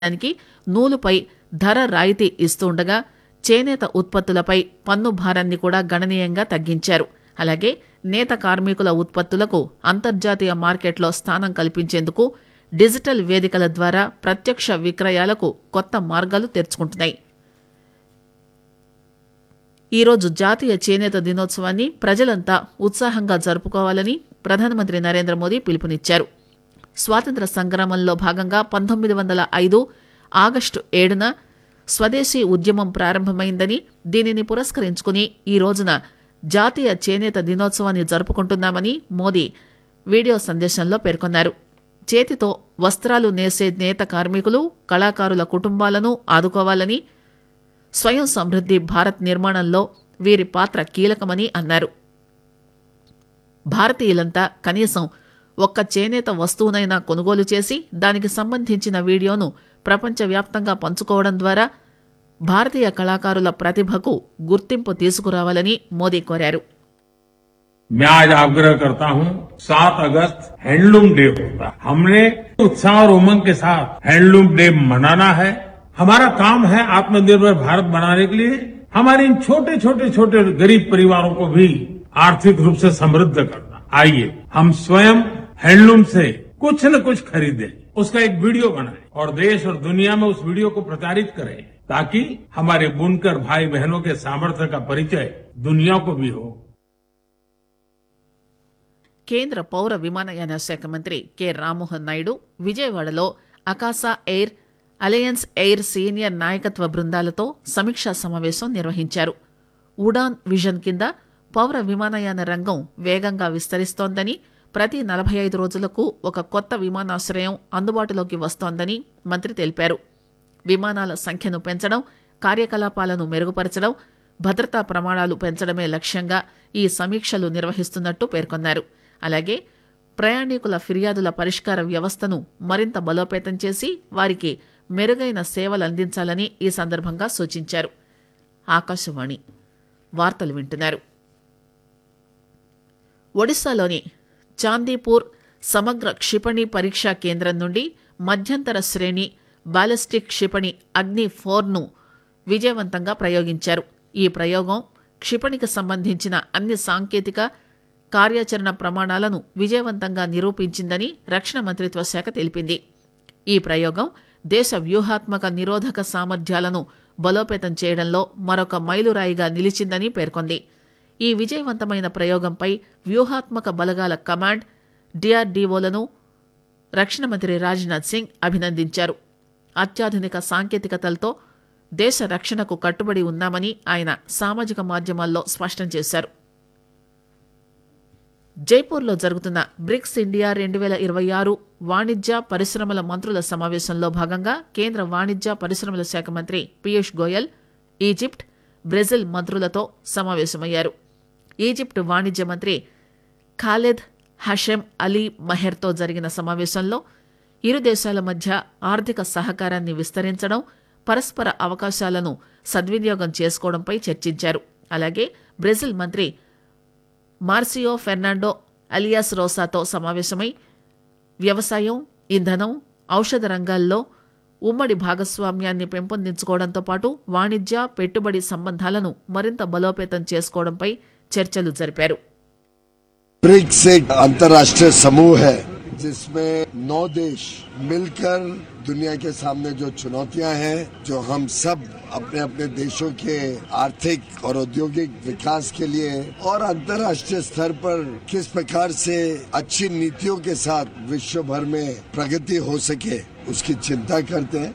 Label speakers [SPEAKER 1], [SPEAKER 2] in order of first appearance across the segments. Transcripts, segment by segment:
[SPEAKER 1] దానికి నూలుపై ధర రాయితీ ఇస్తుండగా చేనేత ఉత్పత్తులపై పన్ను భారాన్ని కూడా గణనీయంగా తగ్గించారు అలాగే నేత కార్మికుల ఉత్పత్తులకు అంతర్జాతీయ మార్కెట్లో స్థానం కల్పించేందుకు డిజిటల్ వేదికల ద్వారా ప్రత్యక్ష విక్రయాలకు కొత్త మార్గాలు తెరుచుకుంటున్నాయి ఈరోజు జాతీయ చేనేత దినోత్సవాన్ని ప్రజలంతా ఉత్సాహంగా జరుపుకోవాలని ప్రధానమంత్రి నరేంద్ర మోదీ పిలుపునిచ్చారు స్వాతంత్ర సంగ్రామంలో భాగంగా పంతొమ్మిది వందల ఐదు ఆగస్టు ఏడున స్వదేశీ ఉద్యమం ప్రారంభమైందని దీనిని పురస్కరించుకుని ఈ రోజున జాతీయ చేనేత దినోత్సవాన్ని జరుపుకుంటున్నామని మోదీ వీడియో సందేశంలో పేర్కొన్నారు చేతితో వస్త్రాలు నేసే నేత కార్మికులు కళాకారుల కుటుంబాలను ఆదుకోవాలని స్వయం సమృద్ధి భారత్ నిర్మాణంలో వీరి పాత్ర కీలకమని అన్నారు భారతీయులంతా కనీసం ఒక్క చేనేత వస్తువునైనా కొనుగోలు చేసి దానికి సంబంధించిన వీడియోను ప్రపంచవ్యాప్తంగా పంచుకోవడం ద్వారా భారతీయ కళాకారుల ప్రతిభకు గుర్తింపు తీసుకురావాలని మోదీ కోరారు
[SPEAKER 2] मैं आज आग्रह करता हूं 7 अगस्त हैंडलूम डे होता है हमने उत्साह और उमंग के साथ हैंडलूम डे मनाना है हमारा काम है आत्मनिर्भर भारत बनाने के लिए हमारे इन छोटे छोटे छोटे गरीब परिवारों को भी आर्थिक रूप से समृद्ध करना आइए हम स्वयं हैंडलूम से कुछ न कुछ खरीदें उसका एक वीडियो बनाएं और देश और दुनिया में उस वीडियो को प्रचारित करें ताकि हमारे बुनकर भाई बहनों के सामर्थ्य का परिचय दुनिया को भी हो
[SPEAKER 1] కేంద్ర పౌర విమానయాన శాఖ మంత్రి కె రామ్మోహన్ నాయుడు విజయవాడలో Akasa air alliance air senior నాయకత్వ బృందాలతో సమీక్షా సమావేశం నిర్వహించారు ఉడాన్ విజన్ కింద పౌర విమానయాన రంగం వేగంగా విస్తరిస్తోందని ప్రతి నలభై ఐదు రోజులకు ఒక కొత్త విమానాశ్రయం అందుబాటులోకి వస్తోందని మంత్రి తెలిపారు విమానాల సంఖ్యను పెంచడం కార్యకలాపాలను మెరుగుపరచడం భద్రతా ప్రమాణాలు పెంచడమే లక్ష్యంగా ఈ సమీక్షలు నిర్వహిస్తున్నట్టు పేర్కొన్నారు అలాగే ప్రయాణికుల ఫిర్యాదుల పరిష్కార వ్యవస్థను మరింత బలోపేతం చేసి వారికి మెరుగైన సేవలు అందించాలని ఈ సందర్భంగా సూచించారు ఆకాశవాణి వార్తలు వింటున్నారు ఒడిశాలోని చాందీపూర్ సమగ్ర క్షిపణి పరీక్షా కేంద్రం నుండి మధ్యంతర శ్రేణి బాలిస్టిక్ క్షిపణి అగ్ని ఫోర్ను విజయవంతంగా ప్రయోగించారు ఈ ప్రయోగం క్షిపణికి సంబంధించిన అన్ని సాంకేతిక కార్యాచరణ ప్రమాణాలను విజయవంతంగా నిరూపించిందని రక్షణ మంత్రిత్వ శాఖ తెలిపింది ఈ ప్రయోగం దేశ వ్యూహాత్మక నిరోధక సామర్థ్యాలను బలోపేతం చేయడంలో మరొక మైలురాయిగా నిలిచిందని పేర్కొంది ఈ విజయవంతమైన ప్రయోగంపై వ్యూహాత్మక బలగాల కమాండ్ డిఆర్డీఓలను రక్షణ మంత్రి రాజ్నాథ్ సింగ్ అభినందించారు అత్యాధునిక సాంకేతికతలతో దేశ రక్షణకు కట్టుబడి ఉన్నామని ఆయన సామాజిక మాధ్యమాల్లో స్పష్టం చేశారు జైపూర్లో జరుగుతున్న బ్రిక్స్ ఇండియా రెండు వేల ఇరవై ఆరు వాణిజ్య పరిశ్రమల మంత్రుల సమావేశంలో భాగంగా కేంద్ర వాణిజ్య పరిశ్రమల శాఖ మంత్రి పీయూష్ గోయల్ ఈజిప్ట్ బ్రెజిల్ మంత్రులతో సమావేశమయ్యారు ఈజిప్ట్ వాణిజ్య మంత్రి ఖాలెద్ హషెం అలీ మహెర్తో జరిగిన సమావేశంలో ఇరు దేశాల మధ్య ఆర్థిక సహకారాన్ని విస్తరించడం పరస్పర అవకాశాలను సద్వినియోగం చేసుకోవడంపై చర్చించారు అలాగే బ్రెజిల్ మంత్రి మార్సియో ఫెర్నాండో అలియాస్ రోసాతో సమావేశమై వ్యవసాయం ఇంధనం ఔషధ రంగాల్లో ఉమ్మడి భాగస్వామ్యాన్ని పెంపొందించుకోవడంతో పాటు వాణిజ్య పెట్టుబడి సంబంధాలను మరింత బలోపేతం చేసుకోవడంపై చర్చలు జరిపారు
[SPEAKER 3] ब्रिक्स एक अंतर्राष्ट्रीय समूह है जिसमें नौ देश मिलकर दुनिया के सामने जो चुनौतियां हैं जो हम सब अपने अपने देशों के आर्थिक और औद्योगिक विकास के लिए और अंतर्राष्ट्रीय स्तर पर किस प्रकार से अच्छी नीतियों के साथ विश्व भर में प्रगति हो सके उसकी चिंता करते हैं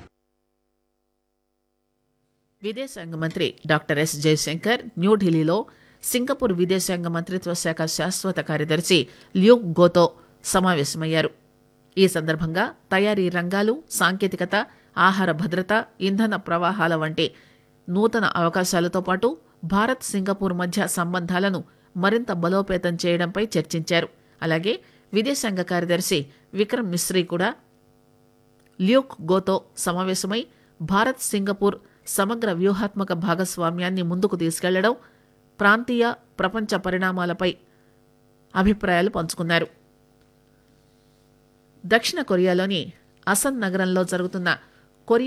[SPEAKER 1] విదేశాంగ మంత్రి డాక్టర్ ఎస్ జయశంకర్ న్యూఢిల్లీలో సింగపూర్ విదేశాంగ మంత్రిత్వ శాఖ శాశ్వత కార్యదర్శి ల్యూక్ గోతో సమావేశమయ్యారు ఈ సందర్భంగా తయారీ రంగాలు సాంకేతికత ఆహార భద్రత ఇంధన ప్రవాహాల వంటి నూతన అవకాశాలతో పాటు భారత్ సింగపూర్ మధ్య సంబంధాలను మరింత బలోపేతం చేయడంపై చర్చించారు అలాగే విదేశాంగ కార్యదర్శి విక్రమ్ మిశ్రీ కూడా ల్యూక్ గోతో సమావేశమై భారత్ సింగపూర్ సమగ్ర వ్యూహాత్మక భాగస్వామ్యాన్ని ముందుకు తీసుకెళ్లడం ప్రాంతీయ ప్రపంచ పరిణామాలపై అభిప్రాయాలు పంచుకున్నారు దక్షిణ కొరియాలోని అసన్ నగరంలో జరుగుతున్న